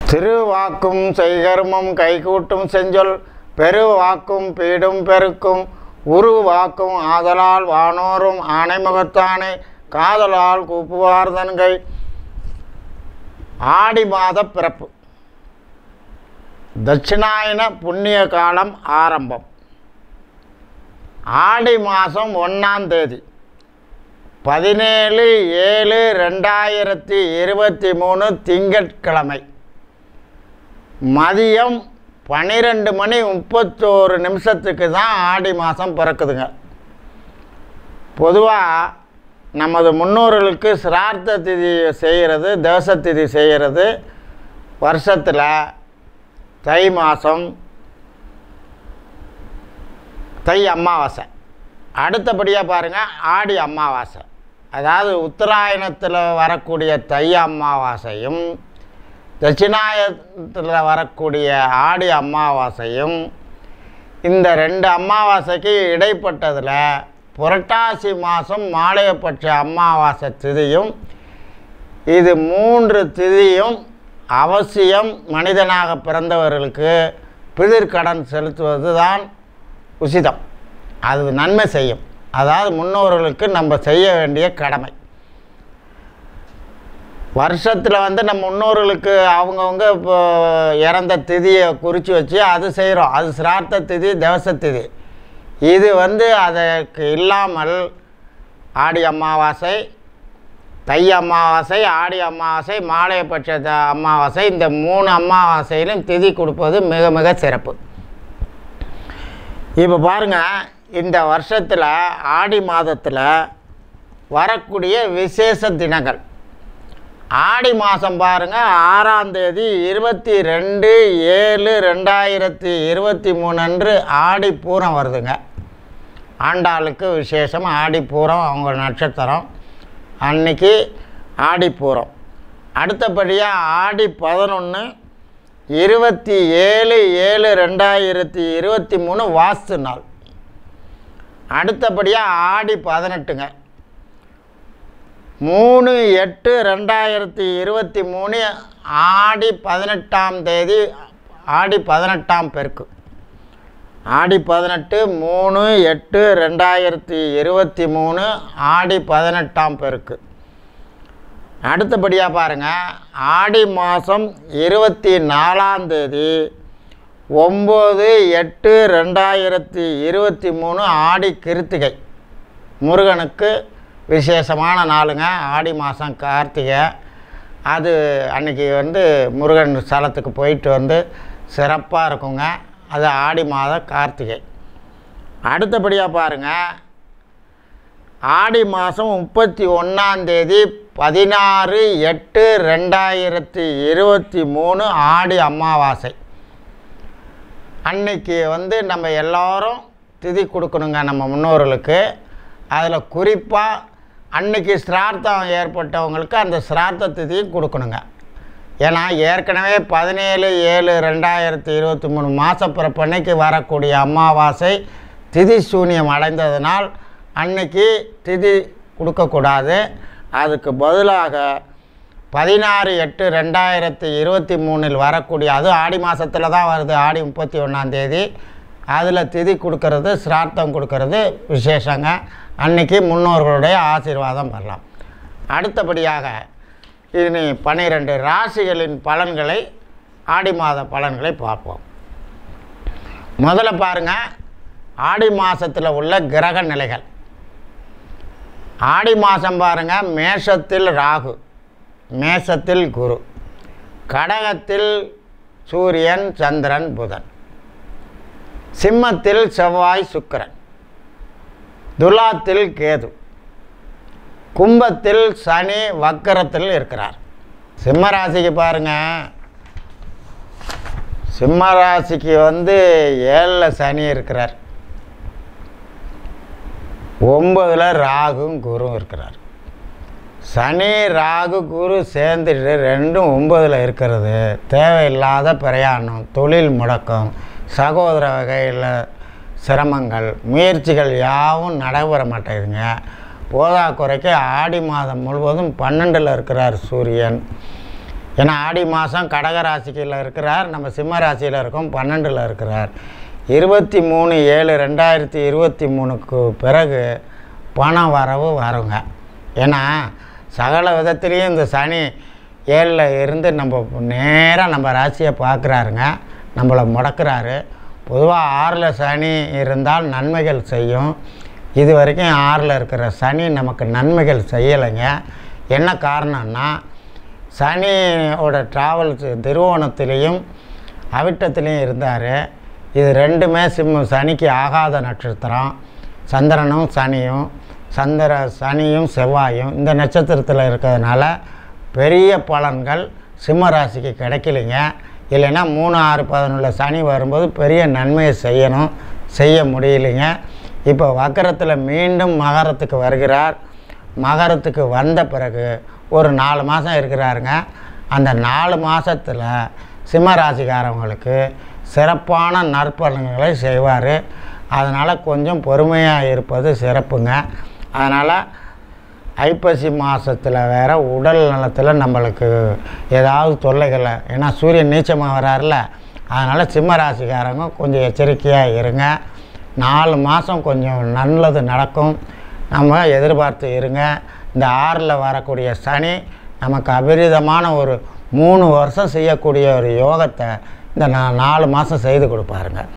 திருவாக்கும் செய்கர்மம் கைகூட்டும் செஞ்சொல் பெருவாக்கும் பீடும் பெருக்கும் உருவாக்கும் ஆதலால் வானோரும் ஆணைமுகத்தானே காதலால் கூப்புவார் தன்கை ஆடி மாத பிறப்பு தட்சிணாயன புண்ணிய காலம் ஆரம்பம் ஆடி மாதம் ஒன்றாம் தேதி பதினேழு ஏழு ரெண்டாயிரத்தி இருபத்தி மூணு திங்கட்கிழமை மதியம் பன்னிரெண்டு மணி முப்பத்தோரு நிமிஷத்துக்கு தான் ஆடி மாதம் பிறக்குதுங்க பொதுவாக நமது முன்னோர்களுக்கு சிரார்த்த திதி செய்கிறது தேச திதி செய்கிறது வருஷத்தில் தை மாதம் தை அமாவாசை அடுத்தபடியாக பாருங்கள் ஆடி அமாவாசை அதாவது உத்தராயணத்தில் வரக்கூடிய தை அமாவாசையும் தட்சிணாயத்தில் வரக்கூடிய ஆடி அமாவாசையும் இந்த ரெண்டு அமாவாசைக்கு இடைப்பட்டதில் புரட்டாசி மாதம் மாலையப்பட்ச அமாவாசை திதியும் இது மூன்று திதியும் அவசியம் மனிதனாக பிறந்தவர்களுக்கு பிதிர்கடன் செலுத்துவது தான் உசிதம் அது நன்மை செய்யும் அதாவது முன்னோர்களுக்கு நம்ம செய்ய வேண்டிய கடமை வருஷத்தில் வந்து நம்ம முன்னோர்களுக்கு அவங்கவுங்க இப்போ இறந்த திதியை குறித்து வச்சு அது செய்கிறோம் அது சிரார்த்த திதி தேவச திதி இது வந்து அதற்கு இல்லாமல் ஆடி அமாவாசை தை அமாவாசை ஆடி அமாவாசை மாலையபட்ச த- அமாவாசை இந்த மூணு அமாவாசையிலும் திதி கொடுப்பது மிக மிக சிறப்பு இப்போ பாருங்கள் இந்த வருஷத்தில் ஆடி மாதத்தில் வரக்கூடிய விசேஷ தினங்கள் ஆடி மாதம் பாருங்கள் ஆறாம் தேதி இருபத்தி ரெண்டு ஏழு ரெண்டாயிரத்தி இருபத்தி மூணு அன்று ஆடி பூரம் வருதுங்க ஆண்டாளுக்கு விசேஷம் ஆடி பூரம் அவங்க நட்சத்திரம் அன்னைக்கு ஆடி பூரம் அடுத்தபடியாக ஆடி பதினொன்று இருபத்தி ஏழு ஏழு ரெண்டாயிரத்தி இருபத்தி மூணு வாஸ்து நாள் அடுத்தபடியாக ஆடி பதினெட்டுங்க மூணு எட்டு ரெண்டாயிரத்தி இருபத்தி மூணு ஆடி பதினெட்டாம் தேதி ஆடி பதினெட்டாம் பெருக்கு ஆடி பதினெட்டு மூணு எட்டு ரெண்டாயிரத்தி இருபத்தி மூணு ஆடி பதினெட்டாம் பெருக்கு அடுத்தபடியாக பாருங்கள் ஆடி மாதம் இருபத்தி நாலாம் தேதி ஒம்பது எட்டு ரெண்டாயிரத்தி இருபத்தி மூணு ஆடி கிருத்திகை முருகனுக்கு விசேஷமான நாளுங்க ஆடி மாதம் கார்த்திகை அது அன்னைக்கு வந்து முருகன் ஸ்தலத்துக்கு போயிட்டு வந்து சிறப்பாக இருக்குங்க அது ஆடி மாத கார்த்திகை அடுத்தபடியாக பாருங்கள் ஆடி மாதம் முப்பத்தி ஒன்றாந்தேதி பதினாறு எட்டு ரெண்டாயிரத்தி இருபத்தி மூணு ஆடி அமாவாசை அன்னைக்கு வந்து நம்ம எல்லாரும் திதி கொடுக்கணுங்க நம்ம முன்னோர்களுக்கு அதில் குறிப்பாக அன்னைக்கு சிரார்த்தம் ஏற்பட்டவங்களுக்கு அந்த சிரார்த்த திதி கொடுக்கணுங்க ஏன்னா ஏற்கனவே பதினேழு ஏழு ரெண்டாயிரத்தி இருபத்தி மூணு மாதப்பிறப்பு அன்னைக்கு வரக்கூடிய அமாவாசை திதி சூன்யம் அடைந்ததனால் அன்னைக்கு திதி கொடுக்கக்கூடாது அதுக்கு பதிலாக பதினாறு எட்டு ரெண்டாயிரத்தி இருபத்தி மூணில் வரக்கூடிய அது ஆடி மாதத்தில் தான் வருது ஆடி முப்பத்தி ஒன்றாந்தேதி அதில் திதி கொடுக்கறது சிரார்த்தம் கொடுக்கறது விசேஷங்க அன்னைக்கு முன்னோர்களுடைய ஆசீர்வாதம் பெறலாம் அடுத்தபடியாக இனி பன்னிரெண்டு ராசிகளின் பலன்களை ஆடி மாத பலன்களை பார்ப்போம் முதல்ல பாருங்கள் ஆடி மாதத்தில் உள்ள கிரக நிலைகள் ஆடி மாதம் பாருங்கள் மேஷத்தில் ராகு மேஷத்தில் குரு கடகத்தில் சூரியன் சந்திரன் புதன் சிம்மத்தில் செவ்வாய் சுக்கிரன் துலாத்தில் கேது கும்பத்தில் சனி வக்கரத்தில் இருக்கிறார் சிம்ம ராசிக்கு பாருங்க சிம்ம ராசிக்கு வந்து ஏழில் சனி இருக்கிறார் ஒம்பதில் ராகும் குருவும் இருக்கிறார் சனி ராகு குரு சேர்ந்துட்டு ரெண்டும் ஒம்பதில் இருக்கிறது தேவையில்லாத பிரயாணம் தொழில் முடக்கம் சகோதர வகையில் சிரமங்கள் முயற்சிகள் யாவும் நடைபெற மாட்டேங்குதுங்க போதாக்குறைக்கு ஆடி மாதம் முழுவதும் பன்னெண்டில் இருக்கிறார் சூரியன் ஏன்னா ஆடி மாதம் கடக ராசியில் இருக்கிறார் நம்ம சிம்ம ராசியில் இருக்கோம் பன்னெண்டில் இருக்கிறார் இருபத்தி மூணு ஏழு ரெண்டாயிரத்தி இருபத்தி மூணுக்கு பிறகு பண வரவு வருங்க ஏன்னா சகல விதத்துலேயும் இந்த சனி ஏழில் இருந்து நம்ம நேராக நம்ம ராசியை பார்க்குறாருங்க நம்மளை முடக்கிறாரு பொதுவாக ஆறில் சனி இருந்தால் நன்மைகள் செய்யும் இது வரைக்கும் ஆறில் இருக்கிற சனி நமக்கு நன்மைகள் செய்யலைங்க என்ன காரணம்னா சனியோட ட்ராவல்ஸ் திருவோணத்துலேயும் அவிட்டத்துலேயும் இருந்தார் இது ரெண்டுமே சிம்ம சனிக்கு ஆகாத நட்சத்திரம் சந்திரனும் சனியும் சந்திர சனியும் செவ்வாயும் இந்த நட்சத்திரத்தில் இருக்கிறதுனால பெரிய பலன்கள் சிம்ம ராசிக்கு கிடைக்கலைங்க இல்லைன்னா மூணு ஆறு பதினொன்றில் சனி வரும்போது பெரிய நன்மையை செய்யணும் செய்ய முடியலைங்க இப்போ வக்கரத்தில் மீண்டும் மகரத்துக்கு வருகிறார் மகரத்துக்கு வந்த பிறகு ஒரு நாலு மாதம் இருக்கிறாருங்க அந்த நாலு மாதத்தில் சிம்ம ராசிக்காரவங்களுக்கு சிறப்பான நற்பலன்களை செய்வார் அதனால் கொஞ்சம் பொறுமையாக இருப்பது சிறப்புங்க அதனால் ஐப்பசி மாதத்தில் வேற உடல் நலத்தில் நம்மளுக்கு ஏதாவது தொல்லைகளை ஏன்னா சூரியன் நீச்சமாக வராருல அதனால் சிம்ம ராசிக்காரங்க கொஞ்சம் எச்சரிக்கையாக இருங்க நாலு மாதம் கொஞ்சம் நல்லது நடக்கும் நம்ம எதிர்பார்த்து இருங்க இந்த ஆறில் வரக்கூடிய சனி நமக்கு அபரிதமான ஒரு மூணு வருஷம் செய்யக்கூடிய ஒரு யோகத்தை இந்த நா- நாலு மாதம் செய்து கொடுப்பாருங்க